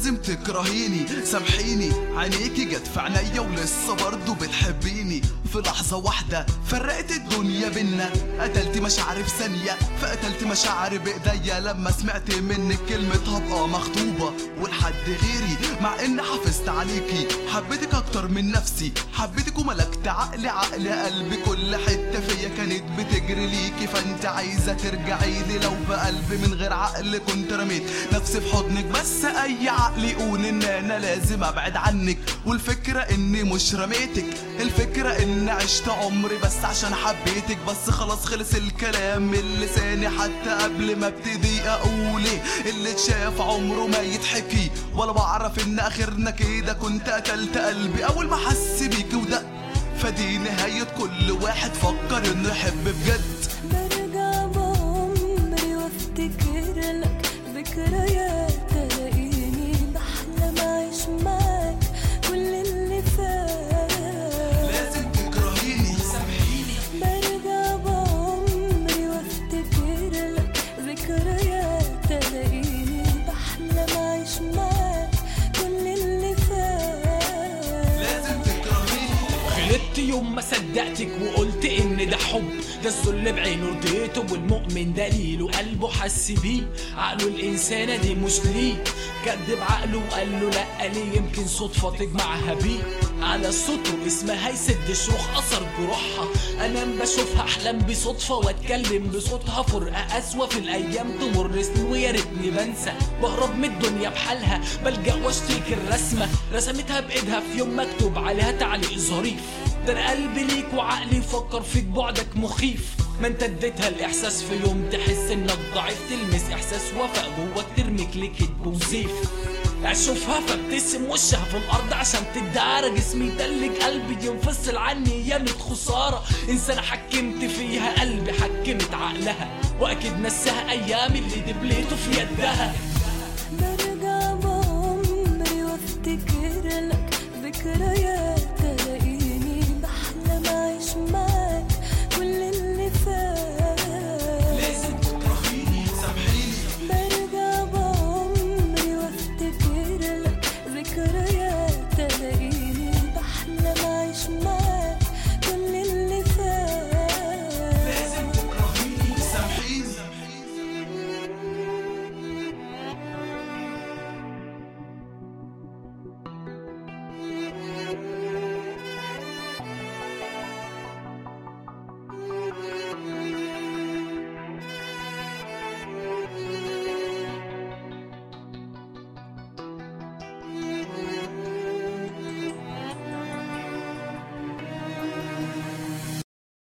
لازم تكرهيني سامحيني عينيكي جت في عينيا ولسه برضه بتحبيني في لحظة واحدة فرقت الدنيا بينا قتلت مشاعري في ثانية فقتلت مشاعري بإيديا لما سمعت منك كلمة هبقى مخطوبة ولحد غيري مع إني حافظت عليكي حبيتك أكتر من نفسي حبيتك وملكت عقلي عقل قلبي كل حتة فيا كانت بتجري ليكي فانت عايزة ترجعي لي لو بقلبي من غير عقل كنت رميت نفسي في حضنك بس أي عقل يقول إن أنا لازم أبعد عنك والفكرة إني مش رميتك الفكرة إني عشت عمري بس عشان حبيتك بس خلاص خلص الكلام من لساني حتى قبل ما ابتدي أقوله اللي اتشاف عمره ما يتحكي ولا بعرف إن آخرنا كده كنت قتلت قلبي أول ما حس بيكي ودق فدي نهاية كل واحد فكر إنه يحب بجد برجع بعمري وافتكر لك ذكريات تلاقيني بحلم اعيش معاك كل اللي فات لازم تكرهيني سامحيني برجع بعمري وافتكر لك ذكريات تلاقيني بحلم اعيش معاك كل اللي فات لازم تكرهيني غلطت يوم ما صدقتك وقلت ان ده حب ده الذل بعينه رضيته والمؤمن دليله قلبه حس بيه عقله الانسانه دي مش ليه كدب عقله وقال له لا ليه يمكن صدفه تجمعها بيه على السطر اسمها يسد شروخ اثر جروحها انا بشوفها احلام بصدفه واتكلم بصوتها فرقه اسوأ في الايام تمر سنين ويا ريتني بنسى بهرب من الدنيا بحالها بلجأ واشتكي الرسمه رسمتها بايدها في يوم مكتوب عليها تعليق ظريف ده انا قلبي ليك وعقلي يفكر فيك بعدك مخيف ما انت اديتها الاحساس في يوم تحس انك ضعيف تلمس احساس وفاء جواك ترميك لكدب وزيف اشوفها فابتسم وشها في الارض عشان تدارى جسمي يتلج قلبي ينفصل عني يا ميت خساره انسان حكمت فيها قلبي حكمت عقلها واكيد نساها ايام اللي دبليته في يدها